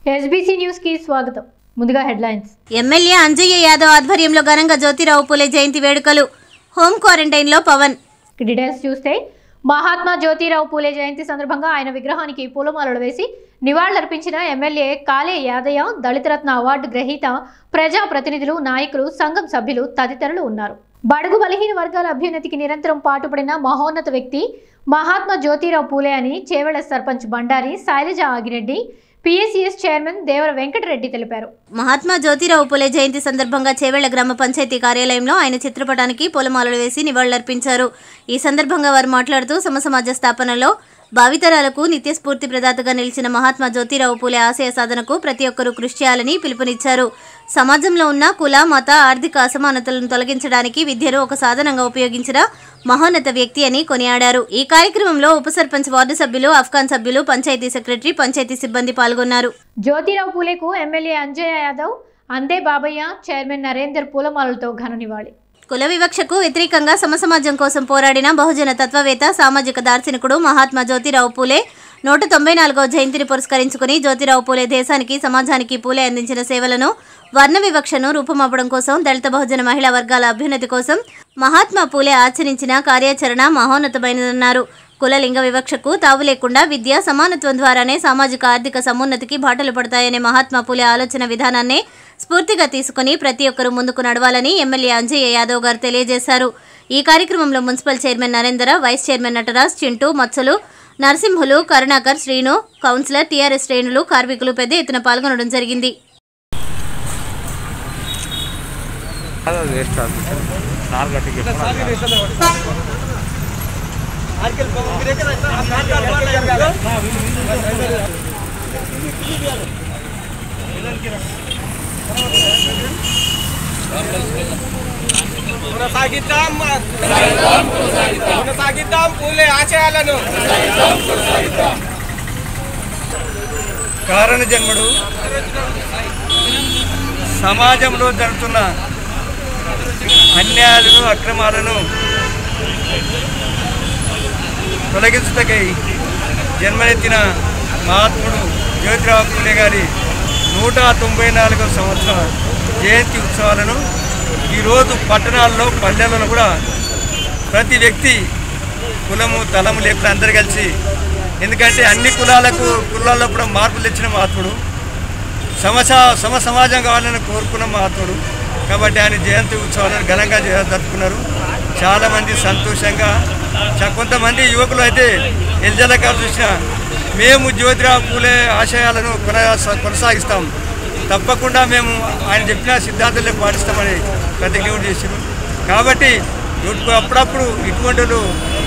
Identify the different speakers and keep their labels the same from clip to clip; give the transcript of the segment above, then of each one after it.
Speaker 1: SBC news కి స్వాగతం ముందుగా హెడ్లైన్స్
Speaker 2: ఎమ్మెల్యే అంజయ్య యాదవ్ ఆధ్వర్యంలో ఘనంగా జ్యోతిరావు పూలే జయంతి వేడుకలు హోం క్వారంటైన్లో పవన్
Speaker 1: డీటెయిల్స్ చూస్తే మహాత్మా జ్యోతిరావు పూలే జయంతి సందర్భంగా ఆయన విగ్రహానికి పూలమాలలు వేసి నివాళులర్పించిన ఎమ్మెల్యే కాలే యాదయ్య దళితరత్న అవార్డు గ్రహీత ప్రజా ప్రతినిధులు నాయకులు సంఘం సభ్యులు తదితరులు ఉన్నారు బడుగు బలహీన వర్గాల అభ్యున్నతికి నిరంతరం పాటుపడిన మహోన్నత వ్యక్తి మహాత్మా జ్యోతిరావు పూలే అని చేవెళ్ల సర్పంచ్ బండారి శైలజ ఆగిరెడ్డి పిఎస్సిఎస్ చైర్మన్ దేవర వెంకటరెడ్డి తెలిపారు
Speaker 2: మహాత్మా జ్యోతిరావు పూలే జయంతి సందర్భంగా చేవెళ్ల గ్రామ పంచాయతీ కార్యాలయంలో ఆయన చిత్రపటానికి పూలమాలలు వేసి నివాళులర్పించారు ఈ సందర్భంగా వారు మాట్లాడుతూ సమసమాజ స్థాపనలో భావితరాలకు నిత్యస్ఫూర్తి ప్రదాతగా నిలిచిన మహాత్మా జ్యోతిరావు పూలే ఆశయ సాధనకు ప్రతి ఒక్కరూ కృషి చేయాలని పిలుపునిచ్చారు సమాజంలో ఉన్న కుల మత ఆర్థిక అసమానతలను తొలగించడానికి విద్యను ఒక సాధనంగా ఉపయోగించిన మహోన్నత వ్యక్తి అని కొనియాడారు ఈ కార్యక్రమంలో ఉప సర్పంచ్ వార్డు సభ్యులు అఫ్ఘాన్ సభ్యులు పంచాయతీ సెక్రటరీ పంచాయతీ సిబ్బంది పాల్గొన్నారు
Speaker 1: జ్యోతిరావు పూలేకు ఎమ్మెల్యే అంజయ్య యాదవ్ అందే బాబయ్య చైర్మన్ నరేందర్ పూలమాలలతో ఘన నివాళి
Speaker 2: కుల వివక్షకు వ్యతిరేకంగా సమసమాజం కోసం పోరాడిన బహుజన తత్వవేత్త సామాజిక దార్శనికుడు మహాత్మా జ్యోతిరావు పూలే నూట తొంభై నాలుగవ జయంతిని పురస్కరించుకుని జ్యోతిరావు పూలే దేశానికి సమాజానికి పూలే అందించిన సేవలను వర్ణ వివక్షను రూపుమాపడం కోసం దళిత బహుజన మహిళా వర్గాల అభ్యున్నతి కోసం మహాత్మా పూలే ఆచరించిన కార్యాచరణ మహోన్నతమైనదన్నారు కుల లింగ వివక్షకు తావు లేకుండా విద్య సమానత్వం ద్వారానే సామాజిక ఆర్థిక సమున్నతికి బాటలు పడతాయనే మహాత్మా పూలే ఆలోచన విధానాన్నే స్ఫూర్తిగా తీసుకుని ప్రతి ఒక్కరూ ముందుకు నడవాలని ఎమ్మెల్యే అంజయ్య యాదవ్ గారు తెలియజేశారు ఈ కార్యక్రమంలో municipal chairman Narendar vice chairman Nataraj Chintu Matsalu Narasimhulu Karunakar Srinu councillor TRS శ్రేణులు కార్మికులు పెద్ద ఎత్తున పాల్గొనడం జరిగింది
Speaker 3: ಅದು ವೇಸ್ಟ್ ಆಗುತ್ತೆ ನಾಲ್ಕು ಗಂಟೆಗೆ
Speaker 4: కొనసాగిద్దాం కొనసాగిద్దాం పూలే ఆశయాలను
Speaker 5: కారణ జన్ముడు సమాజంలో జరుగుతున్న అన్యాయాలను అక్రమాలను తొలగించుటకై జన్మనెత్తిన మహాత్ముడు జ్యోతిరావు పూలే గారి నూట తొంభై నాలుగవ సంవత్సరం జయంతి ఉత్సవాలను ఈరోజు పట్టణాల్లో పల్లెలలో కూడా ప్రతి వ్యక్తి కులము తలము లేకుండా అందరు కలిసి ఎందుకంటే అన్ని కులాలకు కులాల్లో కూడా మార్పులు తెచ్చిన మహాత్ముడు సమస సమ సమాజం కావాలని కోరుకున్న మహాత్ముడు కాబట్టి ఆయన జయంతి ఉత్సవాలను ఘనంగా జ- జరుపుకున్నారు చాలామంది సంతోషంగా చ- కొంతమంది యువకులు అయితే ఎల్జలకాలు చూసిన మేము జ్యోతిరావు పూలే ఆశయాలను కొనసా కొనసాగిస్తాం తప్పకుండా మేము ఆయన చెప్పిన సిద్ధాంతాలే పాటిస్తామని ప్రతిజ్ఞ కూడా చేశారు కాబట్టి ఇటు- అప్పుడప్పుడు ఇటువంటి వాళ్ళు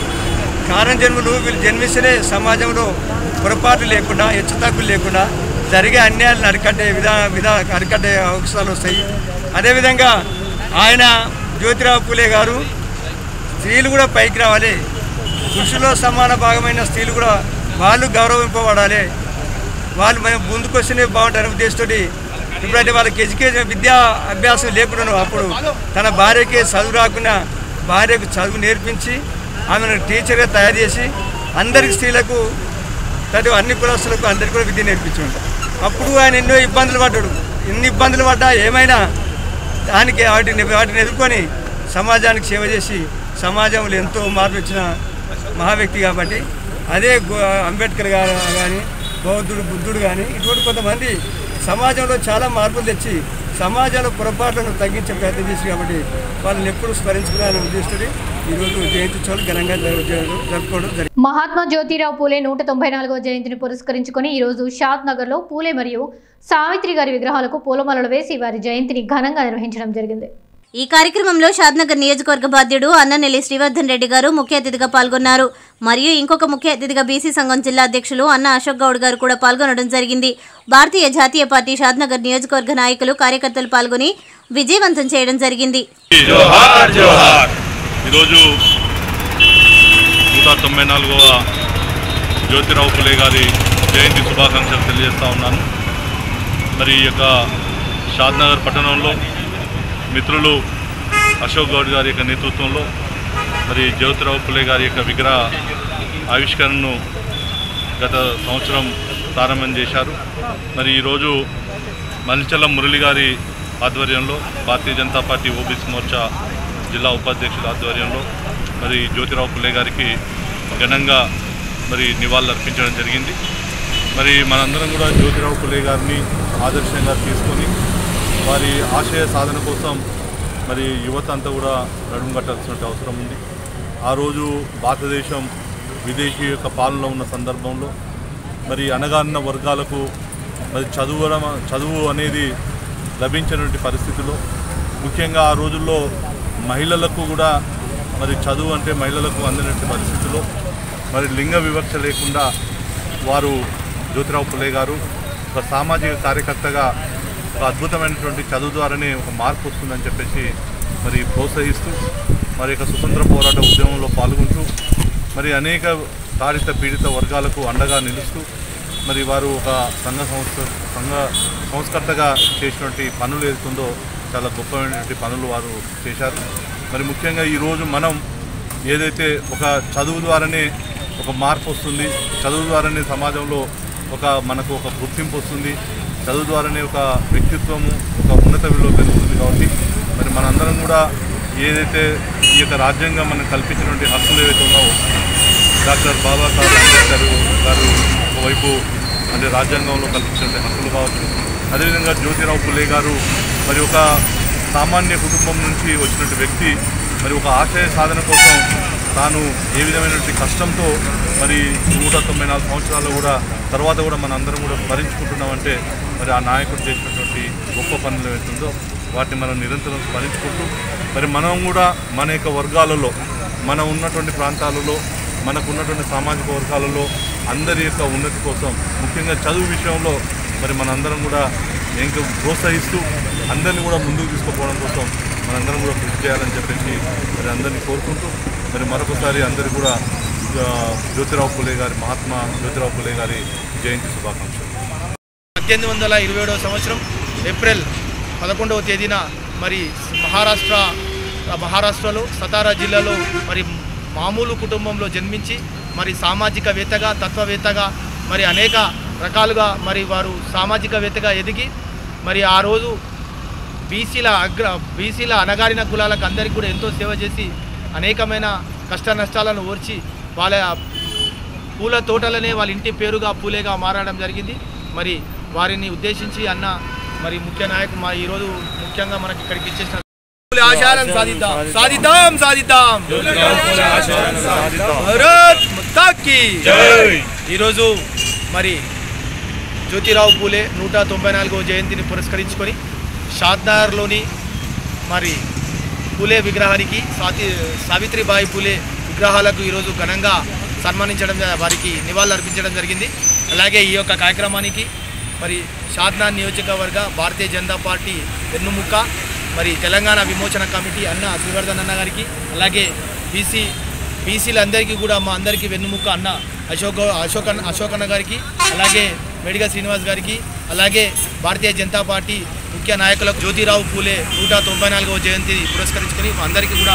Speaker 5: కారణ జన్మలు వీళ్ళు జన్మిస్తేనే సమాజంలో పొరపాటు లేకుండా హెచ్చుతగ్గులు లేకుండా జరిగే అన్యాయాలను అరికట్టే విధా విధా అరికట్టే అవకాశాలు వస్తాయి అదేవిధంగా ఆయన జ్యోతిరావు పూలే గారు స్త్రీలు కూడా పైకి రావాలి పురుషుల్లో సమాన భాగమైన స్త్రీలు కూడా వాళ్ళు గౌరవింపబడాలి వాళ్ళు మేము ముందుకొస్తేనే బాగుంటారు ఉద్దేశంతో ఇప్పుడైతే వాళ్ళకి ఎడ్యుకేషన్ విద్యా అభ్యాసం లేకుండా అప్పుడు తన భార్యకి చదువు రాకుండా భార్యకు చదువు నేర్పించి ఆమెను టీచర్గా తయారు చేసి అందరికి స్త్రీలకు ప్రతి అన్ని కులస్తులకు అందరికీ కూడా విద్య నేర్పించాడు అప్పుడు ఆయన ఎన్నో ఇబ్బందులు పడ్డాడు ఎన్ని ఇబ్బందులు పడ్డా ఏమైనా దానికి వాటిని వాటిని ఎదుర్కొని సమాజానికి సేవ చేసి సమాజంలో ఎంతో మార్పు వచ్చిన మహావ్యక్తి కాబట్టి అదే గో- అంబేద్కర్ గారు కానీ బౌద్ధుడు బుద్ధుడు కానీ ఇటువంటి కొంతమంది సమాజంలో చాలా మార్పులు తెచ్చి సమాజంలో పొరపాట్లను తగ్గించే ప్రయత్నం చేసి కాబట్టి వాళ్ళని ఎప్పుడు స్మరించుకున్నారని ఉద్దేశిస్తుంది ఈరోజు జయంతి ఉత్సవాలు ఘనంగా జరు- జరు- జరుపుకోవడం జరిగింది
Speaker 1: మహాత్మా జ్యోతిరావు పూలే నూట తొంభై నాలుగవ జయంతిని పురస్కరించుకొని ఈరోజు షాద్ నగర్లో పూలే మరియు సావిత్రి గారి విగ్రహాలకు పూలమాలలు వేసి వారి జయంతిని ఘనంగా నిర్వహించడం జరిగింది
Speaker 2: ఈ కార్యక్రమంలో షాద్నగర్ నియోజకవర్గ బాధ్యుడు అన్ననెల్లి శ్రీవర్ధన్ రెడ్డి గారు ముఖ్య అతిథిగా పాల్గొన్నారు మరియు ఇంకొక ముఖ్య అతిథిగా బీసీ సంఘం జిల్లా అధ్యక్షులు అన్న అశోక్ గౌడ్ గారు కూడా పాల్గొనడం జరిగింది భారతీయ జాతీయ పార్టీ షాద్నగర్ నియోజకవర్గ నాయకులు కార్యకర్తలు పాల్గొని విజయవంతం చేయడం జరిగింది
Speaker 6: జోహార్ జోహార్ ఈరోజు నూట తొంభై నాలుగవ జ్యోతిరావు పులే గారి జయంతి శుభాకాంక్షలు తెలియజేస్తా ఉన్నాను మరి ఈ యొక్క షాద్నగర్ పట్టణంలో మిత్రులు అశోక్ గౌడ్ గారి యొక్క నేతృత్వంలో మరి జ్యోతిరావు పులే గారి యొక్క విగ్రహ ఆవిష్కరణను గత సంవత్సరం ప్రారంభం చేశారు మరి ఈరోజు మల్చల మురళి గారి ఆధ్వర్యంలో భారతీయ జనతా పార్టీ ఓబీసీ మోర్చా జిల్లా ఉపాధ్యక్షుల ఆధ్వర్యంలో మరి జ్యోతిరావు పుల్లే గారికి ఘనంగా మరి నివాళులు అర్పించడం జరిగింది మరి మనందరం కూడా జ్యోతిరావు పుల్లే గారిని ఆదర్శంగా తీసుకొని వారి ఆశయ సాధన కోసం మరి యువత అంతా కూడా నడుము కట్టాల్సిన అవసరం ఉంది ఆ రోజు భారతదేశం విదేశీ యొక్క పాలనలో ఉన్న సందర్భంలో మరి అనగాన్న వర్గాలకు మరి చదువడం చదువు అనేది లభించినటువంటి పరిస్థితిలో ముఖ్యంగా ఆ రోజుల్లో మహిళలకు కూడా మరి చదువు అంటే మహిళలకు అందినటువంటి పరిస్థితిలో మరి లింగ వివక్ష లేకుండా వారు జ్యోతిరావు పులే గారు ఒక సామాజిక కార్యకర్తగా ఒక అద్భుతమైనటువంటి చదువు ద్వారానే ఒక మార్పు వస్తుందని చెప్పేసి మరి ప్రోత్సహిస్తూ మరి యొక్క స్వతంత్ర పోరాట ఉద్యమంలో పాల్గొంటూ మరి అనేక తాడిత పీడిత వర్గాలకు అండగా నిలుస్తూ మరి వారు ఒక సంఘ సంస్థ సంఘ సంస్కర్తగా చేసినటువంటి పనులు ఏదైతుందో చాలా గొప్పమైనటువంటి పనులు వారు చేశారు మరి ముఖ్యంగా ఈరోజు మనం ఏదైతే ఒక చదువు ద్వారానే ఒక మార్పు వస్తుంది చదువు ద్వారానే సమాజంలో ఒక మనకు ఒక గుర్తింపు వస్తుంది చదువు ద్వారానే ఒక వ్యక్తిత్వము ఒక ఉన్నత విలువ పెరుగుతుంది కాబట్టి మరి మనందరం కూడా ఏదైతే ఈ యొక్క రాజ్యాంగం మనం కల్పించినటువంటి హక్కులు ఏవైతే ఉన్నావో డాక్టర్ బాబాసాహెబ్ అంబేద్కర్ గారు ఒకవైపు అంటే రాజ్యాంగంలో కల్పించిన హక్కులు కావచ్చు అదేవిధంగా జ్యోతిరావు పులే గారు మరి ఒక సామాన్య కుటుంబం నుంచి వచ్చినటువంటి వ్యక్తి మరి ఒక ఆశయ సాధన కోసం తాను ఏ విధమైనటువంటి కష్టంతో మరి నూట తొంభై నాలుగు సంవత్సరాలు కూడా తర్వాత కూడా మన అందరం కూడా స్మరించుకుంటున్నామంటే మరి ఆ నాయకుడు చేసినటువంటి గొప్ప పనులు ఏమవుతుందో వాటిని మనం నిరంతరం స్మరించుకుంటూ మరి మనం కూడా మన యొక్క వర్గాలలో మనం ఉన్నటువంటి ప్రాంతాలలో మనకు ఉన్నటువంటి సామాజిక వర్గాలలో అందరి యొక్క ఉన్నతి కోసం ముఖ్యంగా చదువు విషయంలో మరి మనందరం కూడా ఇంకా ప్రోత్సహిస్తూ అందరినీ కూడా ముందుకు తీసుకుపోవడం కోసం మనందరం కూడా కృషి చేయాలని చెప్పేసి మరి అందరినీ కోరుకుంటూ మరి మరొకసారి అందరికీ కూడా ఆ, జ్యోతిరావు పులే గారి మహాత్మా జ్యోతిరావు పులే గారి జయంతి శుభాకాంక్షలు
Speaker 4: పద్దెనిమిది వందల ఇరవై ఏడవ సంవత్సరం ఏప్రిల్ పదకొండవ తేదీన మరి మహారాష్ట్ర మహారాష్ట్రలో సతారా జిల్లాలో మరి మామూలు కుటుంబంలో జన్మించి మరి సామాజికవేత్తగా తత్వవేత్తగా మరి అనేక రకాలుగా మరి వారు సామాజికవేత్తగా ఎదిగి మరి ఆ రోజు బీసీల అగ్ర బీసీల అనగారిన కులాలకు అందరికీ కూడా ఎంతో సేవ చేసి అనేకమైన కష్ట నష్టాలను ఓర్చి వాళ్ళ పూల తోటలనే వాళ్ళ ఇంటి పేరుగా పూలేగా మారడం జరిగింది మరి వారిని ఉద్దేశించి అన్న మరి ముఖ్య నాయకు మా ఈరోజు ముఖ్యంగా మనకి ఇక్కడికి ఇచ్చేసిన పూలే ఆశయాలను సాధిద్దాం సాధిద్దాం సాధిద్దాం భారత్ మాతా కీ ఈరోజు మరి జ్యోతిరావు పూలే నూట తొంభై నాలుగవ జయంతిని పురస్కరించుకొని షాద్నగర్లోని మరి పూలే విగ్రహానికి సాతి సావిత్రిబాయి పూలే విగ్రహాలకు ఈరోజు ఘనంగా సన్మానించడం జ- వారికి నివాళులు అర్పించడం జరిగింది అలాగే ఈ యొక్క కార్యక్రమానికి మరి షాద్నార్ నియోజకవర్గ భారతీయ జనతా పార్టీ వెన్నుముక్క మరి తెలంగాణ విమోచన కమిటీ అన్న శ్రీవర్ధన్ అన్న గారికి అలాగే బీసీ బీసీలందరికీ కూడా మా అందరికీ వెన్నుముక్క అన్న అశోక్ గౌ- అశోక్ అన్న అశోక్ అన్న గారికి అలాగే మెడిగా శ్రీనివాస్ గారికి అలాగే భారతీయ జనతా పార్టీ ముఖ్య నాయకులకు జ్యోతిరావు పూలే నూట తొంభై నాలుగవ జయంతి పురస్కరించుకొని మా అందరికీ కూడా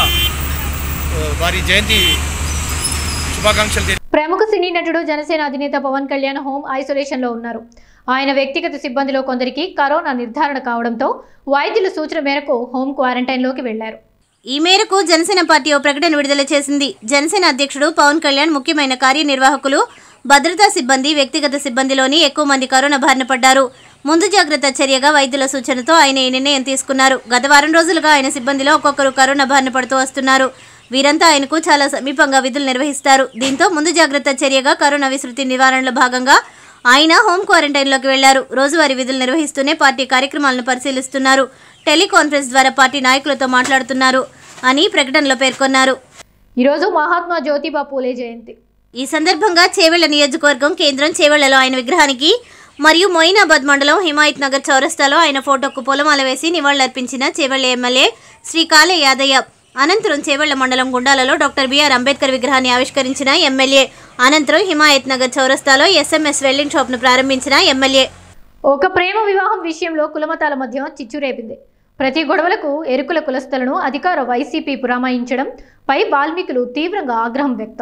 Speaker 4: ఆ, వారి జయంతి శుభాకాంక్షలు తెలియ
Speaker 1: ప్రముఖ సినీ నటుడు జనసేన అధినేత పవన్ కళ్యాణ్ హోమ్ ఐసోలేషన్ లో ఉన్నారు ఆయన వ్యక్తిగత సిబ్బందిలో కొందరికి కరోనా నిర్ధారణ కావడంతో వైద్యుల సూచన మేరకు హోమ్ క్వారంటైన్ లోకి వెళ్లారు
Speaker 2: ఈ మేరకు జనసేన పార్టీ ఓ ప్రకటన విడుదల చేసింది జనసేన అధ్యక్షుడు పవన్ కళ్యాణ్ ముఖ్యమైన కార్యనిర్వాహకులు భద్రతా సిబ్బంది వ్యక్తిగత సిబ్బందిలోని ఎక్కువ మంది కరోనా బారిన పడ్డారు ముందు జాగ్రత్త చర్యగా వైద్యుల సూచనతో ఆయన ఈ నిర్ణయం తీసుకున్నారు గత వారం రోజులుగా ఆయన సిబ్బందిలో ఒక్కొక్కరు కరోనా బారిన పడుతూ వస్తున్నారు వీరంతా ఆయనకు చాలా సమీపంగా విధులు నిర్వహిస్తారు దీంతో ముందు జాగ్రత్త చర్యగా కరోనా విస్తృతి నివారణలో భాగంగా ఆయన హోం క్వారంటైన్లోకి వెళ్లారు రోజువారీ విధులు నిర్వహిస్తూనే పార్టీ కార్యక్రమాలను పరిశీలిస్తున్నారు టెలికాన్ఫరెన్స్ ద్వారా పార్టీ నాయకులతో మాట్లాడుతున్నారు అని ప్రకటనలో పేర్కొన్నారు
Speaker 1: ఈరోజు మహాత్మా జ్యోతిబా పూలే జయంతి
Speaker 2: ఈ సందర్భంగా చేవెళ్ల నియోజకవర్గం కేంద్రం చేవెళ్లలో ఆయన విగ్రహానికి మరియు మొయినాబాద్ మండలం హిమాయత్ నగర్ చౌరస్తాలో ఆయన ఫోటోకు పొలమాల వేసి నివాళులర్పించిన చేవెళ్ల ఎమ్మెల్యే శ్రీ కాలే యాదయ్య అనంతరం చేవెళ్ల మండలం గుండాలలో డాక్టర్ బిఆర్ అంబేద్కర్ విగ్రహాన్ని ఆవిష్కరించిన ఎమ్మెల్యే అనంతరం హిమాయత్ నగర్ చౌరస్తాలో ఎస్ఎంఎస్ వెల్డింగ్ షాప్ను ప్రారంభించిన ఎమ్మెల్యే
Speaker 1: ఒక ప్రేమ వివాహం విషయంలో కులమతాల మధ్య చిచ్చు రేపింది ప్రతి గొడవలకు ఎరుకుల కులస్తులను అధికార వైసీపీ పురామాయించడం పై వాల్మీకులు తీవ్రంగా ఆగ్రహం వ్యక్తం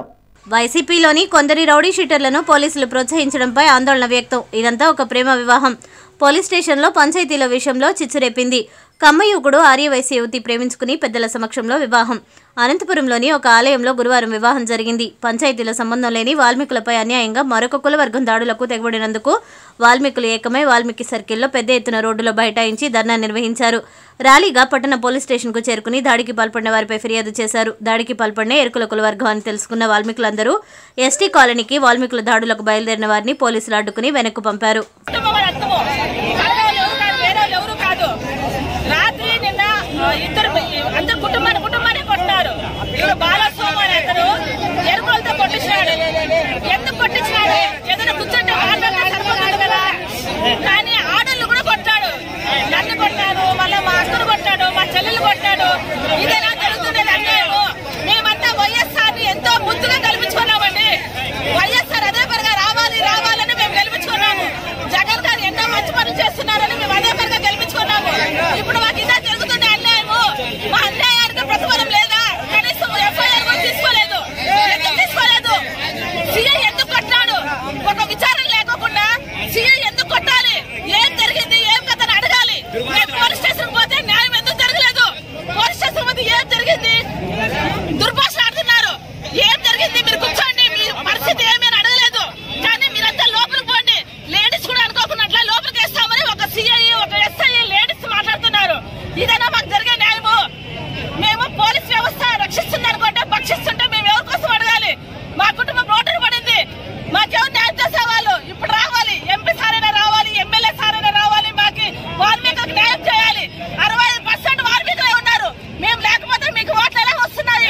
Speaker 2: వైసీపీలోని కొందరి రౌడీ షీటర్లను పోలీసులు ప్రోత్సహించడంపై ఆందోళన వ్యక్తం ఇదంతా ఒక ప్రేమ వివాహం పోలీస్ స్టేషన్లో పంచాయతీల విషయంలో చిచ్చురేపింది కమ్మ యువకుడు ఆర్యవైశ్య యువతి ప్రేమించుకుని పెద్దల సమక్షంలో వివాహం అనంతపురంలోని ఒక ఆలయంలో గురువారం వివాహం జరిగింది పంచాయతీల సంబంధం లేని వాల్మీకులపై అన్యాయంగా మరొక కులవర్గం దాడులకు తెగబడినందుకు వాల్మీకులు ఏకమై వాల్మీకి సర్కిల్లో పెద్ద ఎత్తున రోడ్డులో బైఠాయించి ధర్నా నిర్వహించారు ర్యాలీగా పట్టణ పోలీస్ స్టేషన్కు చేరుకుని దాడికి పాల్పడిన వారిపై ఫిర్యాదు చేశారు దాడికి పాల్పడిన ఎరుకుల కులవర్గం అని తెలుసుకున్న వాల్మీకులందరూ ఎస్టీ కాలనీకి వాల్మీకుల దాడులకు బయలుదేరిన వారిని పోలీసులు అడ్డుకుని వెనక్కు పంపారు
Speaker 7: కుటుంబం అర్థము కలవాలి ఎవరు కాదు వేరే వాళ్ళు ఎవరు కాదు రాత్రి నిన్న ఆ, ఇద్దరు అందరు కుటుంబాన్ని కుటుంబాన్ని కొట్టినారు ఇವರು బాలస్వామి అనే అతను ఎరువులతో కొట్టించినాడు ఎందుకు కొట్టించినాడు ఏదైనా కూర్చుంటే మాట్లాడితే సరిపోతాడు కదా కానీ ఆడళ్ళు కూడా కొట్టాడు నన్ను కొట్టాడు మళ్ళీ మా అక్కను కొట్టాడు మా చెల్లెలు కొట్టాడు ఇదేనా జరుగుతుండేది అన్యాయము మేమంతా వైఎస్ఆర్ ఎంతో ముద్దుగా కల్పించుకున్నామండి వైఎస్ఆర్ అదే పనిగా రావాలి రావాలని మేము గెలిపించుకున్నాము జగన్ గారు ఎన్నో మంచి పనులు చేస్తున్నారని మేము అదే పనిగా గెలిపించుకున్నాము ఇప్పుడు మాకు ఇదే జరుగుతుంది అన్యాయము మా అన్యాయానికి ప్రతిఫలం లేదా కనీసం ఎఫ్ఐఆర్ కూడా తీసుకోలేదు ఎందుకు తీసుకోలేదు సీఐ ఎందుకు కొట్టాడు ఒక విచారణ లేకోకుండా సీఐ ఎందుకు కొట్టాలి ఏం జరిగింది ఏం కథని అడగాలి మేము పోలీస్ స్టేషన్ పోతే న్యాయం ఎందుకు జరగలేదు పోలీస్ స్టేషన్ పోతే ఏం జరిగింది దుర్భాష ఆడుతున్నారు ఏం జరిగింది మీరు కూర్చోండి మీ పరిస్థితి ఏమీ అని అడగలేదు కానీ మీరంతా లోపలికి పోండి లేడీస్ కూడా అనుకోకుండా అట్లా లోపలికి వేస్తామని ఒక సిఐ ఒక ఎస్ఐ లేడీస్ మాట్లాడుతున్నారు ఇదేనా మాకు జరిగే న్యాయము మేము పోలీస్ వ్యవస్థ రక్షిస్తుంది అనుకుంటే భక్షిస్తుంటే మేము ఎవరి కోసం అడగాలి మా కుటుంబం రోడ్డున పడింది మాకెవరు న్యాయం చేసేవాళ్ళు ఇప్పుడు రావాలి ఎంపీ సారైనా రావాలి ఎమ్మెల్యే సారైనా రావాలి మాకు వాల్మీకులకు న్యాయం చేయాలి అరవై ఐదు పర్సెంట్ వాల్మీకులే ఉన్నారు మేము లేకపోతే మీకు ఓట్లు ఎలా వస్తున్నాయి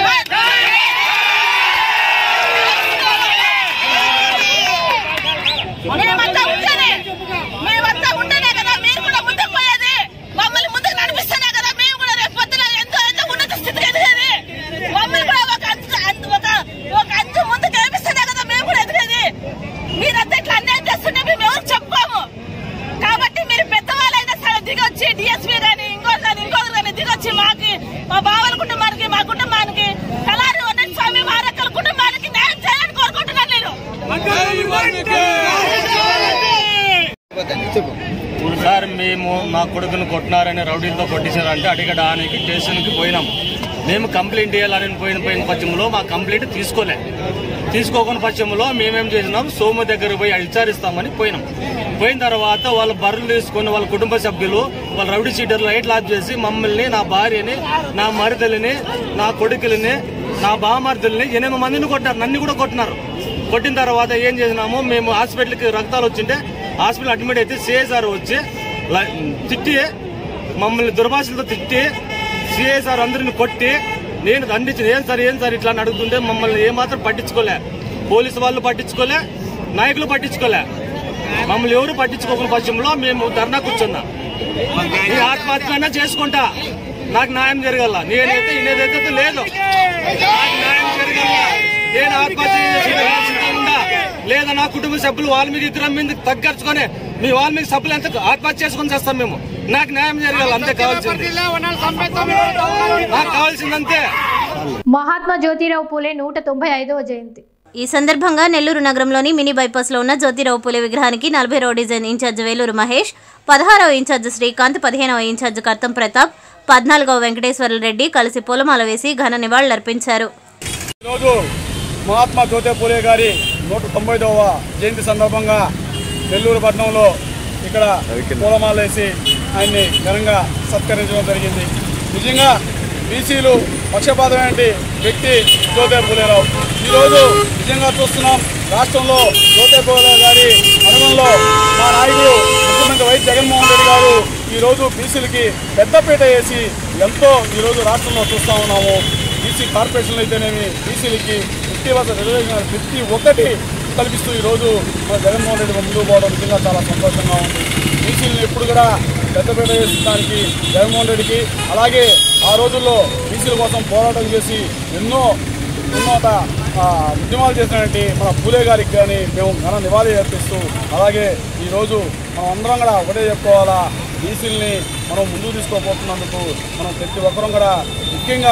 Speaker 7: మేమంతా ఉంటేనే మేమంతా ఉంటేనే కదా మీరు కూడా ముందుకు పోయేది మమ్మల్ని ముందుకు నడిపిస్తేనే కదా మేము కూడా రేపు పొద్దున ఎంతో ఎంతో ఉన్నత స్థితికి ఎదిగేది మమ్మల్ని కూడా ఒక అంచు అంచు- ఒక ఒక అంచు ముందుకు వేపిస్తేనే కదా మేము కూడా ఎదిగేది మీరంతా ఇట్లా అన్యాయం చేస్తుంటే మేము ఎవరు చెప్పుకోము కాబట్టి మీరు పెద్దవాళ్ళైనా సరే దిగొచ్చి డిఎస్పీ గాని ఇంకోటి కానీ ఇంకోటి కానీ దిగొచ్చి మాకి మా బావల కుటుంబానికి మా కుటుంబానికి కళారి ఉన్న స్వామి వారక్కల కుటుంబానికి న్యాయం చేయాలని కోరుకుంటున్నాను నేను
Speaker 8: ఇప్పుడు సార్ మేము మా కొడుకును కొట్టినారని రౌడీలతో కొట్టించారంటే అడిగడానికి స్టేషన్కి పోయినాం మేము కంప్లైంట్ ఇవ్వాలని పోయిన పోయిన పక్షంలో మా కంప్లైంట్ తీసుకోలే తీసుకోకున్న పక్షంలో మేమేం చేసినాం సోము దగ్గర పోయి విచారిస్తామని పోయినాం పోయిన తర్వాత వాళ్ళ బర్రెలు తీసుకొని వాళ్ళ కుటుంబ సభ్యులు వాళ్ళ రౌడీ సీటర్లు లైట్లు ఆఫ్ చేసి మమ్మల్ని నా భార్యని నా మరిదలిని నా కొడుకులని నా బామర్దుల్ని ఎనిమిది మందిని కొట్టారు నన్ను కూడా కొట్టినారు కొట్టిన తర్వాత ఏం చేసినాము మేము హాస్పిటల్కి రక్తాలు వచ్చింటే హాస్పిటల్ అడ్మిట్ అయితే సిఐసార్ వచ్చి ల- తిట్టి మమ్మల్ని దుర్భాషలతో తిట్టి సిఐసార్ అందరిని కొట్టి నేను ఖండించిన ఏం సార్ ఏం సార్ ఇట్లా అని అడుగుతుంటే మమ్మల్ని ఏమాత్రం పట్టించుకోలే పోలీసు వాళ్ళు పట్టించుకోలే నాయకులు పట్టించుకోలే మమ్మల్ని ఎవరు పట్టించుకోకుండా పక్షంలో మేము ధర్నా కూర్చున్నాం ఈ ఆత్మహత్య చేసుకుంటా నాకు న్యాయం జరగల నేనైతే ఇనేదైతే లేదు నాకు న్యాయం జరగల నేను ఆత్మహత్య చేసుకునే ఉందా లేదా నా కుటుంబ సభ్యులు వాల్మీకి ఇద్దరం మీద తగ్గర్చుకొని మీ వాల్మీకి సభ్యులు ఎంత ఆత్మహత్య చేసుకొని చేస్తాం మేము నాకు న్యాయం జరగాలి అంతే కావాల్సింది నాకు కావాల్సింది అంతే
Speaker 1: మహాత్మా జ్యోతిరావు పూలే నూట తొంభై ఐదవ జయంతి
Speaker 2: ఈ సందర్భంగా నెల్లూరు నగరంలోని మినీ బైపాస్లో ఉన్న జ్యోతిరావు పూలే విగ్రహానికి నలభై రో డిజైన్ ఇన్ఛార్జ్ వేలూరు మహేష్ పదహారవ ఇన్ఛార్జ్ శ్రీకాంత్ పదిహేనవ ఇన్ఛార్జ్ కర్తం ప్రతాప్ పద్నాలుగవ వెంకటేశ్వర రెడ్డి కలిసి పూలమాల వేసి ఘన నివాళులర్పించారు
Speaker 5: ఈరోజు మహాత్మా జ్యోతి పూలే గారి నూట తొంభైదవ జయంతి సందర్భంగా నెల్లూరు పట్టణంలో ఇక్కడ పూలమాల వేసి ఆయన్ని ఘనంగా సత్కరించడం జరిగింది నిజంగా బీసీలు పక్షపాతమైన వ్యక్తి జ్యోతి పూలేరావు ఈరోజు నిజంగా చూస్తున్నాం రాష్ట్రంలో జ్యోతి పూలే గారి అనుగుణంలో మా నాయకుడు ముఖ్యమంత్రి వైఎస్ జగన్మోహన్ రెడ్డి గారు ఈరోజు బీసీలకి పెద్దపీట వేసి ఎంతో ఈరోజు రాష్ట్రంలో చూస్తూ ఉన్నాము బీసీ కార్పొరేషన్లు అయితేనేమి బీసీలకి ఫిఫ్టీ పర్సెంట్ రిజర్వేషన్ ప్రతి ఒక్కటి కల్పిస్తూ ఈరోజు మన జగన్మోహన్ రెడ్డి ముందుకు పోవడం నిజంగా చాలా సంతోషంగా ఉంది బీసీలను ఎప్పుడు కూడా పెద్దపీట వేసడానికి జగన్మోహన్ రెడ్డికి అలాగే ఆ రోజుల్లో బీసీల కోసం పోరాటం చేసి ఎన్నో ఉన్నత ఆ, ఉద్యమాలు చేసినటువంటి మన పూలే గారికి కానీ మేము ఘన నివాళి అర్పిస్తూ అలాగే ఈరోజు మనం అందరం కూడా ఒకటే చెప్పుకోవాలా బీసీలని మనం ముందుకు తీసుకోబోతున్నందుకు మనం ప్రతి ఒక్కరం కూడా ముఖ్యంగా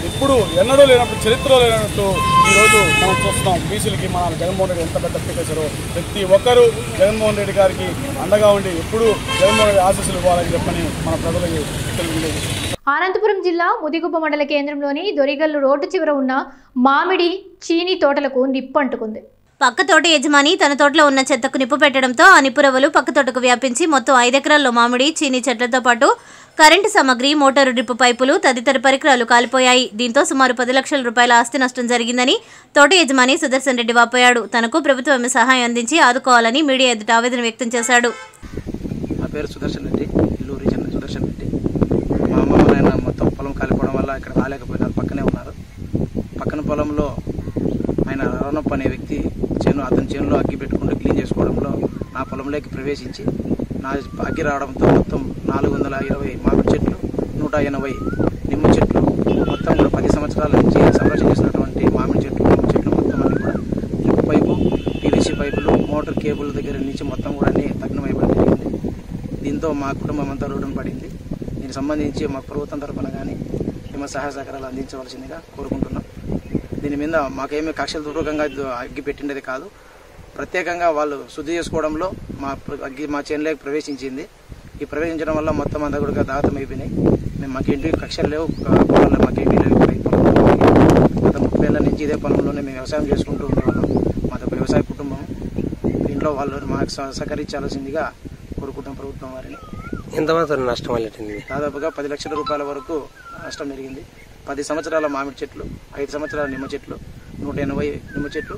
Speaker 9: ఇప్పుడు ఎన్నడూ లేనప్పుడు చరిత్రలో లేనట్టు ఈరోజు మనం చూస్తున్నాం బీసీలకి మన జగన్మోహన్ రెడ్డి ఎంత పెద్ద పీకేశారో ప్రతి ఒక్కరూ జగన్మోహన్ రెడ్డి గారికి అండగా ఉండి ఎప్పుడు జగన్మోహన్ రెడ్డి ఆశీస్సులు ఇవ్వాలని చెప్పని మన ప్రజలకి తెలియజేది
Speaker 1: అనంతపురం జిల్లా ముదిగుబ్బ మండల కేంద్రంలోని దొరిగల్లు రోడ్డు చివర ఉన్న మామిడి చీనీ తోటలకు నిప్పంటుకుంది
Speaker 2: పక్క తోట యజమాని తన తోటలో ఉన్న చెత్తకు నిప్పు పెట్టడంతో ఆ నిప్పురవ్వలు పక్క తోటకు వ్యాపించి మొత్తం ఐదెకరాల్లో మామిడి చీనీ చెట్లతో పాటు కరెంటు సామగ్రి మోటారు డ్రిప్ పైపులు తదితర పరికరాలు కాలిపోయాయి దీంతో సుమారు పది లక్షల రూపాయల ఆస్తి నష్టం జరిగిందని తోట యజమాని సుదర్శన్ రెడ్డి వాపోయాడు తనకు ప్రభుత్వం సహాయం అందించి ఆదుకోవాలని మీడియా ఎదుట ఆవేదన వ్యక్తం చేశాడు
Speaker 10: నా పేరు సుదర్శన్ రెడ్డి ఇల్లు రీజన్ సుదర్శన్ రెడ్డి మా అమ్మ నాయన మొత్తం పొలం కాలిపోవడం వల్ల ఇక్కడ రాలేకపోయినారు పక్కనే ఉన్నారు పక్కన పొలంలో ఆయన రవణప్ప అనే వ్యక్తి చేను అతని చేనులో అగ్గి పెట్టుకుంటూ క్లీన్ చేసుకోవడంలో నా పొలంలోకి ప్రవేశించి నా అగ్గి రావడంతో మొత్తం నాలుగు వందల ఇరవై మామిడి చెట్లు నూట ఎనభై నిమ్మ చెట్లు మొత్తం కూడా పది సంవత్సరాల నుంచి సంరక్షణ చేసినటువంటి మామిడి చెట్లు నిమ్మ చెట్లు మొత్తం అన్ని కూడా డ్రిప్ పైపు పీవీసీ పైపులు మోటార్ కేబుల్ దగ్గర నుంచి మొత్తం కూడా అన్ని తగ్నమైపోవడం జరిగింది దీంతో మా కుటుంబం అంతా రోడ్డున పడింది దీనికి సంబంధించి మా ప్రభుత్వం తరపున కానీ ఏమైనా సహాయ సహకారాలు అందించవలసిందిగా కోరుకుంటున్నాం దీని మీద మాకేమీ కక్షపూర్వకంగా అగ్గి పెట్టిండేది కాదు ప్రత్యేకంగా వాళ్ళు శుద్ధి చేసుకోవడంలో మా ప్ర- అగ్గి మా చేనులోకి ప్రవేశించింది ఈ ప్రవేశించడం వల్ల మొత్తం అంతా కూడా దాహతం అయిపోయినాయి మేము మాకేంటి కక్షలు లేవు క- పొలాల్లో మాకేంటి లేవు ఇక్కడ ఈ పొలంలో మాకు. గత ముప్పై ఏళ్ళ నుంచి ఇదే పొలంలోనే మేము వ్యవసాయం చేసుకుంటూ ఉండేవాళ్ళం మాది ఒక వ్యవసాయ కుటుంబం ఇంట్లో వాళ్ళు మాకు సహ- సహకరించాల్సిందిగా కోరుకుంటాం ప్రభుత్వం వారిని
Speaker 11: ఎంత మాత్రం నష్టం వాళ్ళండి
Speaker 10: దాదాపుగా పది లక్షల రూపాయల వరకు నష్టం జరిగింది పది సంవత్సరాల మామిడి చెట్లు ఐదు సంవత్సరాల నిమ్మ చెట్లు నూట ఎనభై నిమ్మ చెట్లు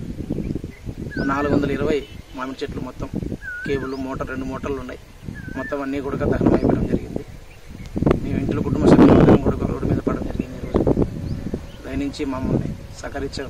Speaker 10: నాలుగు వందల ఇరవై మామిడి చెట్లు మొత్తం కేబుల్ మోటార్ రెండు మోటార్లు ఉన్నాయి మొత్తం అన్నీ కూడా దహనం అయిపోవడం జరిగింది మేము ఇంట్లో కుటుంబ సభ్యులందరం కూడా రోడ్డు మీద పడడం జరిగింది ఈరోజు దయనించి మమ్మల్ని సహకరించే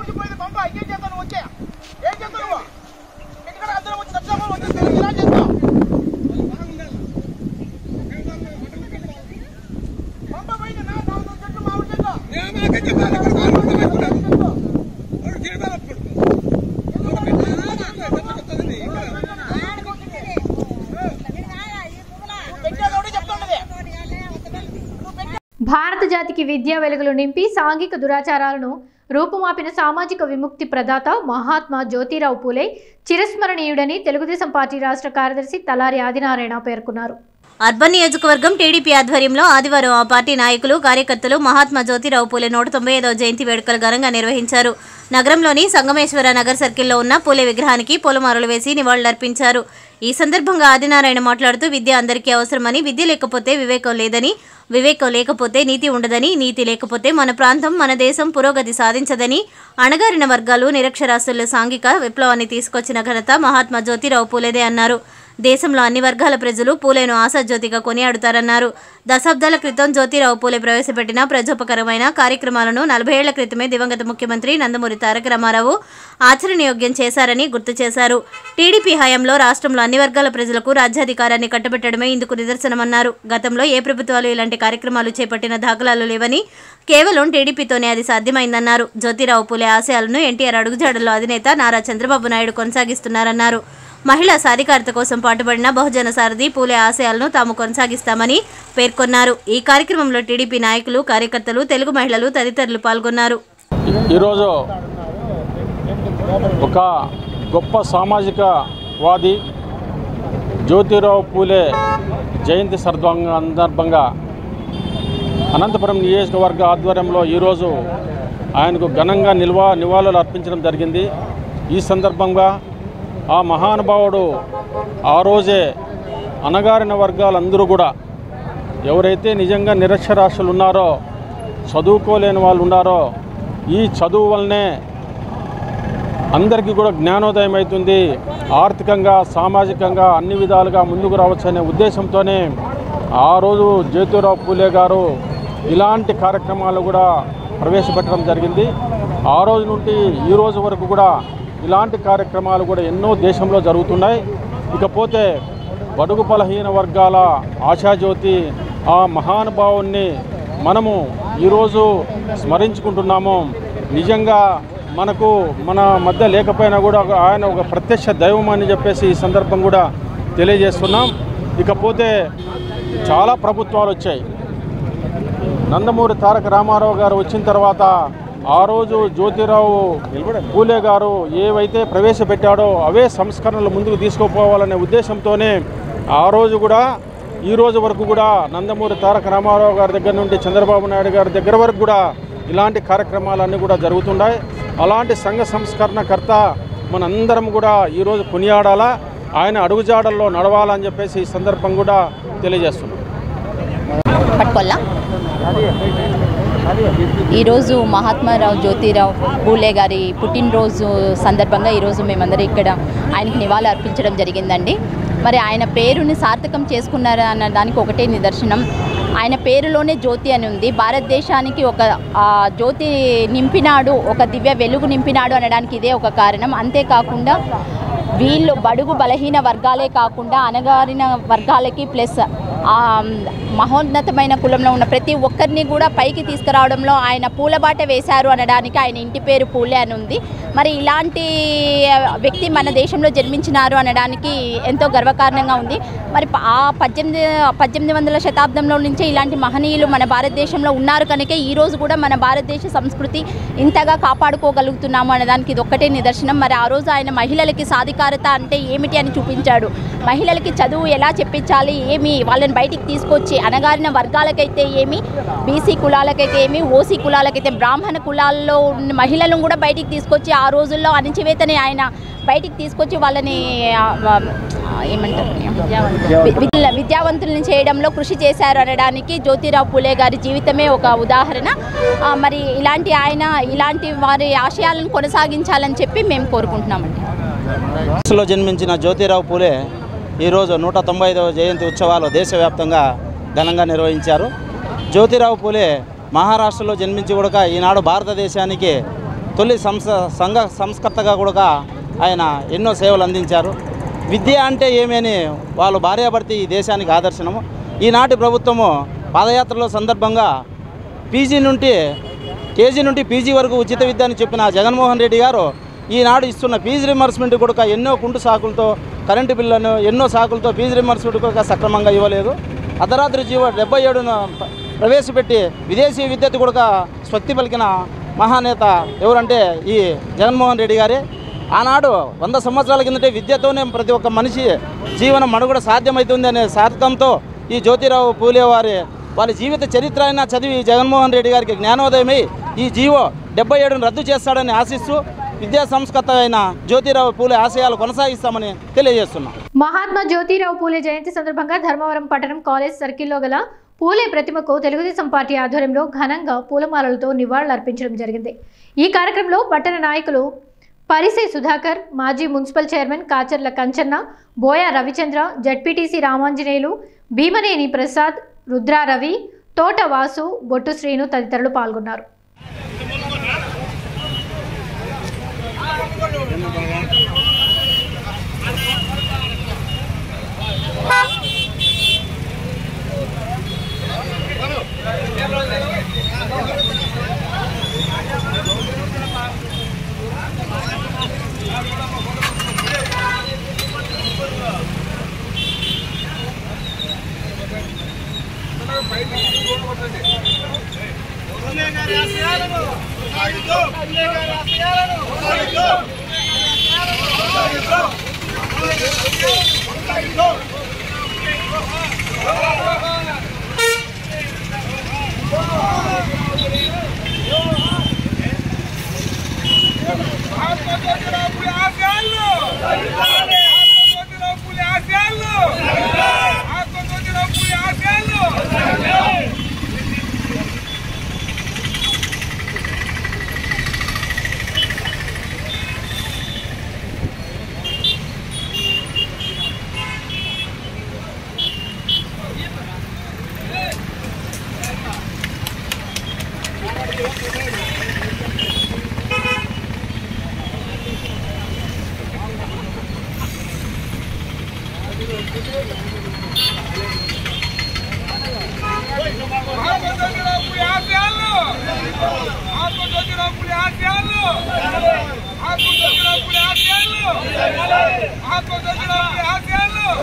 Speaker 1: భారత జాతికి విద్యా వెలుగులు నింపి సాంఘిక దురాచారాలను రూపుమాపిన సామాజిక విముక్తి ప్రదాత మహాత్మా జ్యోతిరావు పూలే చిరస్మరణీయుడని తెలుగుదేశం పార్టీ రాష్ట్ర కార్యదర్శి తలారి ఆదినారాయణ పేర్కొన్నారు
Speaker 2: అర్బన్ నియోజకవర్గం టీడీపీ ఆధ్వర్యంలో ఆదివారం ఆ పార్టీ నాయకులు కార్యకర్తలు మహాత్మా జ్యోతిరావు పూలే నూట తొంభై ఐదవ జయంతి వేడుకలు ఘనంగా నిర్వహించారు నగరంలోని సంగమేశ్వర నగర్ సర్కిల్లో ఉన్న పూలే విగ్రహానికి పూలమాలలు వేసి నివాళులర్పించారు ఈ సందర్భంగా ఆదినారాయణ మాట్లాడుతూ విద్య అందరికీ అవసరమని విద్య లేకపోతే వివేకం లేదని వివేకం లేకపోతే నీతి ఉండదని నీతి లేకపోతే మన ప్రాంతం మన దేశం పురోగతి సాధించదని అణగారిన వర్గాలు నిరక్షరాస్యుల సాంఘిక విప్లవాన్ని తీసుకొచ్చిన ఘనత మహాత్మా జ్యోతిరావు పూలేదే అన్నారు దేశంలో అన్ని వర్గాల ప్రజలు పూలేను ఆశాజ్యోతిగా కొనియాడుతారన్నారు దశాబ్దాల క్రితం జ్యోతిరావు పూలే ప్రవేశపెట్టిన ప్రజోపకరమైన కార్యక్రమాలను నలభై ఏళ్ల క్రితమే దివంగత ముఖ్యమంత్రి నందమూరి తారక రామారావు ఆచరణయోగ్యం చేశారని గుర్తు చేశారు టీడీపీ హయాంలో రాష్ట్రంలో అన్ని వర్గాల ప్రజలకు రాజ్యాధికారాన్ని కట్టబెట్టడమే ఇందుకు నిదర్శనమన్నారు గతంలో ఏ ప్రభుత్వాలు ఇలాంటి కార్యక్రమాలు చేపట్టిన దాఖలాలు లేవని కేవలం టీడీపీతోనే అది సాధ్యమైందన్నారు జ్యోతిరావు పూలే ఆశయాలను ఎన్టీఆర్ అడుగుజాడల్లో అధినేత నారా చంద్రబాబు నాయుడు కొనసాగిస్తున్నారన్నారు మహిళా సాధికారత కోసం పాటుపడిన బహుజన సారథి పూలే ఆశయాలను తాము కొనసాగిస్తామని పేర్కొన్నారు ఈ కార్యక్రమంలో టీడీపీ నాయకులు కార్యకర్తలు తెలుగు మహిళలు తదితరులు పాల్గొన్నారు
Speaker 9: ఈరోజు ఒక గొప్ప సామాజిక వాది జ్యోతిరావు పూలే జయంతి సర్వంగ సందర్భంగా అనంతపురం నియోజకవర్గ ఆధ్వర్యంలో ఈరోజు ఆయనకు ఘనంగా నిల్వ నివాళులు అర్పించడం జరిగింది ఈ సందర్భంగా ఆ మహానుభావుడు ఆ రోజే అణగారిన వర్గాలందరూ కూడా ఎవరైతే నిజంగా నిరక్షరాస్యులు ఉన్నారో చదువుకోలేని వాళ్ళు ఉన్నారో ఈ చదువు వల్లనే అందరికీ కూడా జ్ఞానోదయం అవుతుంది ఆర్థికంగా సామాజికంగా అన్ని విధాలుగా ముందుకు రావచ్చు అనే ఉద్దేశంతోనే ఆ రోజు జ్యోతిరావు పూలే గారు ఇలాంటి కార్యక్రమాలు కూడా ప్రవేశపెట్టడం జరిగింది ఆ రోజు నుండి ఈ రోజు వరకు కూడా ఇలాంటి కార్యక్రమాలు కూడా ఎన్నో దేశంలో జరుగుతున్నాయి ఇకపోతే బడుగు బలహీన వర్గాల ఆశాజ్యోతి ఆ మహానుభావుణ్ణి మనము ఈరోజు స్మరించుకుంటున్నాము నిజంగా మనకు మన మధ్య లేకపోయినా కూడా ఒక- ఆయన ఒక ప్రత్యక్ష దైవం అని చెప్పేసి ఈ సందర్భం కూడా తెలియజేస్తున్నాం ఇకపోతే చాలా ప్రభుత్వాలు వచ్చాయి నందమూరి తారక రామారావు గారు వచ్చిన తర్వాత ఆ రోజు జ్యోతిరావు పూలే గారు ఏవైతే ప్రవేశపెట్టాడో అవే సంస్కరణలు ముందుకు తీసుకుపోవాలనే ఉద్దేశంతోనే ఆ రోజు కూడా ఈ రోజు వరకు కూడా నందమూరి తారక రామారావు గారి దగ్గర నుండి చంద్రబాబు నాయుడు గారి దగ్గర వరకు కూడా ఇలాంటి కార్యక్రమాలన్నీ కూడా జరుగుతున్నాయి అలాంటి సంఘ సంస్కరణకర్త మనందరం కూడా ఈరోజు కొనియాడాలా ఆయన అడుగుజాడల్లో నడవాలని చెప్పేసి ఈ సందర్భం కూడా తెలియజేస్తున్నాం
Speaker 12: పట్టుకొల్లా ఈరోజు మహాత్మారావు జ్యోతిరావు పూలే గారి పుట్టినరోజు సందర్భంగా ఈరోజు మేమందరం ఇక్కడ ఆయనకి నివాళులు అర్పించడం జరిగిందండి మరి ఆయన పేరుని సార్థకం చేసుకున్నారా అన్న దానికి ఒకటే నిదర్శనం ఆయన పేరులోనే జ్యోతి అని ఉంది భారతదేశానికి ఒక ఆ, జ్యోతి నింపినాడు ఒక దివ్య వెలుగు నింపినాడు అనడానికి ఇదే ఒక కారణం అంతేకాకుండా వీళ్ళు బడుగు బలహీన వర్గాలే కాకుండా అనగారిన వర్గాలకి ప్లస్ ఆ మహోన్నతమైన కులంలో ఉన్న ప్రతి ఒక్కరిని కూడా పైకి తీసుకురావడంలో ఆయన పూలబాట వేశారు అనడానికి ఆయన ఇంటి పేరు పూలే అని ఉంది మరి ఇలాంటి వ్యక్తి మన దేశంలో జన్మించినారు అనడానికి ఎంతో గర్వకారణంగా ఉంది మరి ప- ఆ పద్దెనిమిది పద్దెనిమిది వందల శతాబ్దంలో నుంచే ఇలాంటి మహనీయులు మన భారతదేశంలో ఉన్నారు కనుకే ఈ రోజు కూడా మన భారతదేశ సంస్కృతి ఇంతగా కాపాడుకోగలుగుతున్నాము అనేదానికి ఇది ఒక్కటే నిదర్శనం మరి ఆ రోజు ఆయన మహిళలకి సాధికారత అంటే ఏమిటి అని చూపించాడు మహిళలకి చదువు ఎలా చెప్పించాలి ఏమి వాళ్ళని బయటికి తీసుకొచ్చి అనగారిన వర్గాలకైతే ఏమి బీసీ కులాలకైతే ఏమి ఓసీ కులాలకైతే బ్రాహ్మణ కులాల్లో ఉన్న మహిళలను కూడా బయటికి తీసుకొచ్చి ఆ రోజుల్లో అణిచివేతని ఆయన బయటికి తీసుకొచ్చి వాళ్ళని ఆ, ఆ, ఏమంటారు వి- విద్య- విద్యావంతుల్ని చేయడంలో కృషి చేశారు అనడానికి జ్యోతిరావు పూలే గారి జీవితమే ఒక ఉదాహరణ ఆ, మరి ఇలాంటి ఆయన ఇలాంటి వారి ఆశయాలను కొనసాగించాలని చెప్పి మేము కోరుకుంటున్నామండి
Speaker 13: లో జన్మించిన జ్యోతిరావు పూలే ఈరోజు నూట తొంభై ఐదవ జయంతి ఉత్సవాలు దేశవ్యాప్తంగా ఘనంగా నిర్వహించారు జ్యోతిరావు పూలే మహారాష్ట్రలో జన్మించి కూడా ఈనాడు భారతదేశానికి తొలి సంస సంఘ సంస్కర్తగా కూడా ఆయన ఎన్నో సేవలు అందించారు విద్య అంటే ఏమి అని వాళ్ళు భార్యాభర్తి ఈ దేశానికి ఆదర్శనము ఈనాటి ప్రభుత్వము పాదయాత్రల సందర్భంగా పీజీ నుండి కేజీ నుండి పీజీ వరకు ఉచిత విద్య అని చెప్పిన జగన్మోహన్ రెడ్డి గారు ఈనాడు ఇస్తున్న ఫీజు రిమర్స్మెంట్ కూడా ఎన్నో కుంటు సాకులతో కరెంటు బిల్లును ఎన్నో సాకులతో ఫీజు రిమర్స్మెంట్ కూడా సక్రమంగా ఇవ్వలేదు అర్ధరాత్రి జీవో డెబ్బై ఏడున ప్ర- ప్రవేశపెట్టి విదేశీ విద్యకు కూడా స్వస్తి పలికిన మహానేత ఎవరంటే ఈ జగన్మోహన్ రెడ్డి గారే ఆనాడు వంద సంవత్సరాల కిందటే విద్యతోనే ప్రతి ఒక్క మనిషి జీవనం మనుగడ సాధ్యమవుతుంది అనే సార్థకంతో ఈ జ్యోతిరావు పూలే వారి వాళ్ళ జీవిత చరిత్ర అయినా చదివి జగన్మోహన్ రెడ్డి గారికి జ్ఞానోదయమై ఈ జీవో డెబ్బై ఏడును రద్దు చేస్తాడని ఆశిస్తూ విద్యా సంస్కర్త అయిన జ్యోతిరావు పూలే ఆశయాలు కొనసాగిస్తామని తెలియజేస్తున్నాం
Speaker 1: మహాత్మా జ్యోతిరావు పూలే జయంతి సందర్భంగా ధర్మవరం పట్టణం కాలేజ్ సర్కిల్లో గల పూలే ప్రతిమకు తెలుగుదేశం పార్టీ ఆధ్వర్యంలో ఘనంగా పూలమాలలతో నివాళులర్పించడం జరిగింది ఈ కార్యక్రమంలో పట్టణ నాయకులు పరిసే సుధాకర్ మాజీ municipal chairman Kacharla Kanchanna Boya Ravichandra ZPTC Ramanjaneyulu Bheemaneni Prasad Rudra Ravi Thota Vasu బొట్టు శ్రీను తదితరులు పాల్గొన్నారు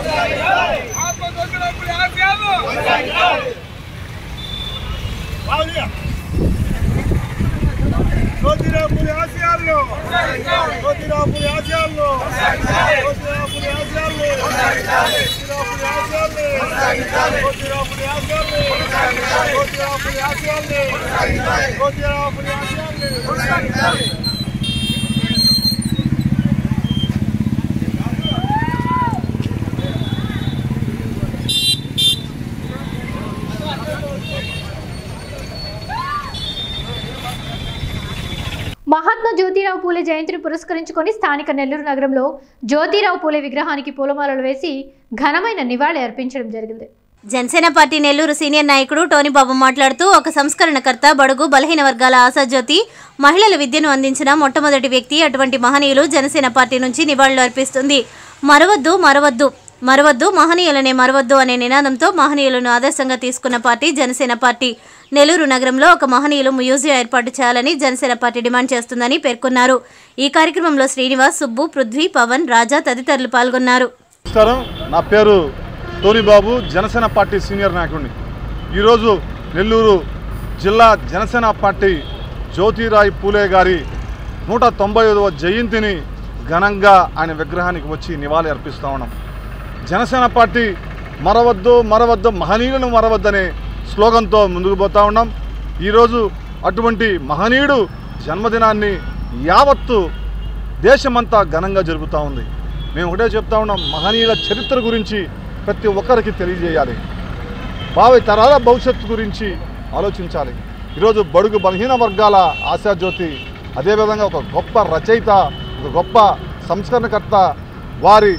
Speaker 14: ఆత్మ
Speaker 1: మహాత్మా జ్యోతిరావు పూలే జయంతిని పురస్కరించుకొని స్థానిక నెల్లూరు నగరంలో జ్యోతిరావు పూలే విగ్రహానికి పూలమాలలు వేసి ఘనమైన నివాళి అర్పించడం జరిగింది
Speaker 2: జనసేన పార్టీ నెల్లూరు సీనియర్ నాయకుడు టోనీబాబు మాట్లాడుతూ ఒక సంస్కరణకర్త బడుగు బలహీన వర్గాల ఆశాజ్యోతి మహిళల విద్యను అందించిన మొట్టమొదటి వ్యక్తి అటువంటి మహనీయులు జనసేన పార్టీ నుంచి నివాళులు అర్పిస్తుంది మరవద్దు మరవద్దు మరవద్దు మహనీయులనే మరవద్దు అనే నినాదంతో మహనీయులను ఆదర్శంగా తీసుకున్న పార్టీ జనసేన పార్టీ నెల్లూరు నగరంలో ఒక మహనీయులు మ్యూజియం ఏర్పాటు చేయాలని జనసేన పార్టీ డిమాండ్ చేస్తుందని పేర్కొన్నారు ఈ కార్యక్రమంలో శ్రీనివాస్ సుబ్బు పృథ్వీ పవన్ రాజా తదితరులు పాల్గొన్నారు
Speaker 14: నమస్కారం నా పేరు Tony Babu Janasena party senior నాయకుడిని ఈరోజు నెల్లూరు జిల్లా జనసేన పార్టీ జ్యోతిరాయ్ పూలే గారి నూట తొంభై ఐదవ జయంతిని ఘనంగా ఆయన విగ్రహానికి వచ్చి నివాళి అర్పిస్తూ ఉన్నాం జనసేన పార్టీ మరవద్దు మరవద్దు మహనీయులను మరవద్దనే స్లోగన్తో ముందుకు పోతా ఉన్నాం ఈరోజు అటువంటి మహనీయుడు జన్మదినాన్ని యావత్తు దేశమంతా ఘనంగా జరుగుతూ ఉంది మేము ఒకటే చెప్తా ఉన్నాం మహనీయుల చరిత్ర గురించి ప్రతి ఒక్కరికి తెలియజేయాలి భావి తరాల భవిష్యత్తు గురించి ఆలోచించాలి ఈరోజు బడుగు బలహీన వర్గాల ఆశాజ్యోతి అదేవిధంగా ఒక గొప్ప రచయిత ఒక గొప్ప సంస్కరణకర్త వారి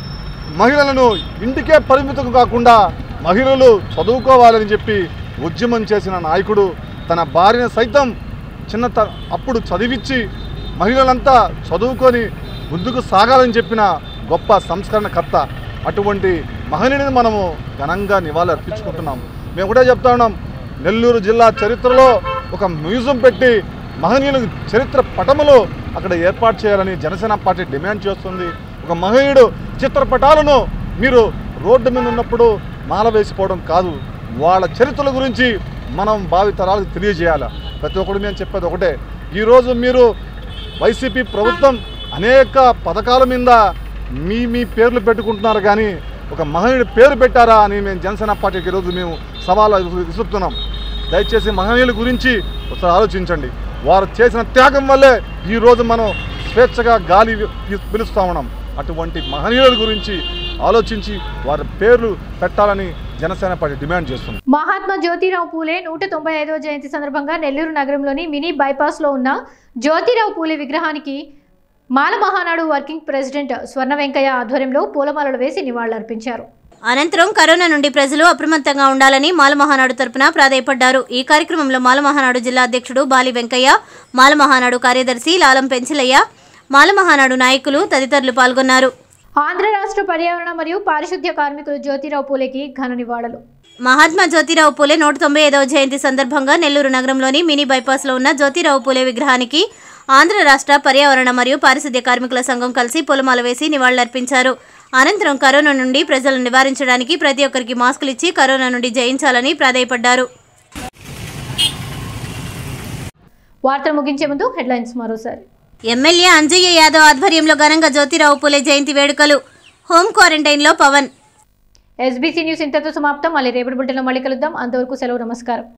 Speaker 14: మహిళలను ఇంటికే పరిమితం కాకుండా మహిళలు చదువుకోవాలని చెప్పి ఉద్యమం చేసిన నాయకుడు తన భార్యను సైతం చిన్న త- అప్పుడు చదివించి మహిళలంతా చదువుకొని ముందుకు సాగాలని చెప్పిన గొప్ప సంస్కరణకర్త అటువంటి మహనీయుని మనము ఘనంగా నివాళి అర్పించుకుంటున్నాం మేము కూడా చెప్తా ఉన్నాం నెల్లూరు జిల్లా చరిత్రలో ఒక మ్యూజియం పెట్టి మహనీయుల చరిత్ర పటములు అక్కడ ఏర్పాటు చేయాలని జనసేన పార్టీ డిమాండ్ చేస్తుంది ఒక మహనీయుడు చిత్రపటాలను మీరు రోడ్డు మీద ఉన్నప్పుడు మాల వేసిపోవడం కాదు వాళ్ళ చరిత్రల గురించి మనం భావి తరాలకు తెలియజేయాలి ప్రతి ఒక్కరు నేను చెప్పేది ఒకటే ఈరోజు మీరు వైసీపీ ప్రభుత్వం అనేక పథకాల మీద మీ మీ పేర్లు పెట్టుకుంటున్నారు కానీ ఒక మహనీయుడి పేరు పెట్టారా అని మేము జనసేన పార్టీకి ఈరోజు మేము సవాలు విసురుతున్నాం దయచేసి మహనీయుల గురించి ఒకసారి ఆలోచించండి వారు చేసిన త్యాగం వల్లే ఈరోజు మనం స్వేచ్ఛగా గాలి పీ- పీలుస్తా ఉన్నాం అటువంటి మహనీయుల గురించి ఆలోచించి వారి పేర్లు పెట్టాలని జనసేన పార్టీ డిమాండ్ చేస్తుంది
Speaker 1: మహాత్మా జ్యోతిరావు పూలే నూట తొంభై ఐదవ జయంతి సందర్భంగా నెల్లూరు నగరంలోని మినీ బైపాస్లో ఉన్న జ్యోతిరావు పూలే విగ్రహానికి మాల మహానాడు వర్కింగ్ ప్రెసిడెంట్ స్వర్ణ వెంకయ్య ఆధ్వర్యంలో పూలమాలలు వేసి నివాళులర్పించారు
Speaker 2: అనంతరం కరోనా నుండి ప్రజలు అప్రమత్తంగా ఉండాలని మాలమహానాడు తరపున ప్రాధాయపడ్డారు ఈ కార్యక్రమంలో మాలమహానాడు జిల్లా అధ్యక్షుడు బాలి వెంకయ్య మాలమహానాడు కార్యదర్శి లాలం పెంచలయ్య మాలమహానాడు నాయకులు తదితరులు పాల్గొన్నారు
Speaker 1: ఆంధ్ర రాష్ట్ర పర్యావరణ మరియు పారిశుద్ధ్య కార్మికులు జ్యోతిరావు పూలేకి ఘన నివాళులు
Speaker 2: మహాత్మా జ్యోతిరావు పూలే నూట తొంభై ఐదవ జయంతి సందర్భంగా నెల్లూరు నగరంలోని మినీ బైపాస్లో ఉన్న జ్యోతిరావు పూలే విగ్రహానికి ఆంధ్ర రాష్ట్ర పర్యావరణ మరియు పారిశుద్ధ్య కార్మికుల సంఘం కలిసి పూలమాల వేసి నివాళులర్పించారు అనంతరం కరోనా నుండి ప్రజలను నివారించడానికి ప్రతి ఒక్కరికి మాస్కులు ఇచ్చి కరోనా నుండి జయించాలని ప్రాధాయపడ్డారు
Speaker 1: వార్తలు ముగించే ముందు హెడ్లైన్స్ మరోసారి
Speaker 2: ఎమ్మెల్యే అంజయ్య యాదవ్ ఆధ్వర్యంలో ఘనంగా జ్యోతిరావు పూలే జయంతి వేడుకలు హోమ్ క్వారంటైన్లో పవన్
Speaker 1: ఎస్బీసీ న్యూస్ ఇంతతో సమాప్తం మళ్ళీ రేపటి బులెటిన్లో మళ్ళీ కలుద్దాం అంతవరకు సెలవు నమస్కారం